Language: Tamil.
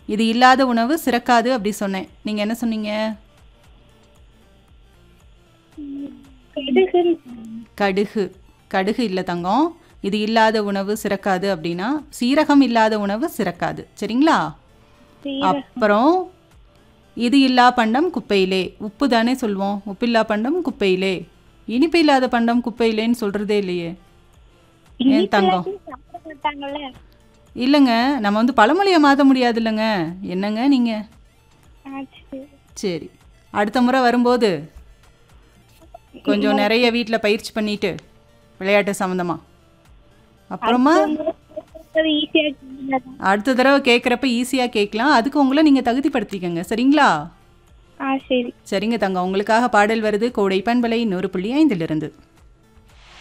இது இல்லாத உணவு சிறக்காது அப்படி சொன்னேன் நீங்கள் என்ன சொன்னீங்க கடுகு கடுகு கடுகு இல்லை தங்கம் இது இல்லாத உணவு சிறக்காது அப்படின்னா சீரகம் இல்லாத உணவு சிறக்காது சரிங்களா அப்புறம் இது இல்லா பண்டம் குப்பையிலே உப்பு தானே சொல்லுவோம் உப்பில்லா பண்டம் குப்பையிலே இனிப்பு இல்லாத பண்டம் குப்பையிலேன்னு சொல்கிறதே இல்லையே ஏன் தங்கம் சாப்பிட மாட்டாங்கல்ல இல்லைங்க நம்ம வந்து பழமொழியை மாற்ற முடியாது இல்லைங்க என்னங்க நீங்கள் ஆ, சரி. சரி அடுத்த முறை வரும்போது கொஞ்சம் நிறைய வீட்டில் பயிற்சி பண்ணிட்டு விளையாட்டு சம்மந்தமாக அப்புறமா அது ஈஸியா இருக்குல்ல? அடுத்த தடவை கேட்குறப்ப ஈஸியாக கேட்கலாம் அதுக்கு உங்களை நீங்கள் தகுதிப்படுத்திக்கங்க சரிங்களா ஆ சரி சரிங்க தங்க உங்களுக்காக பாடல் வருது கோடை பண்பலை நூறு புள்ளி ஐந்திலிருந்து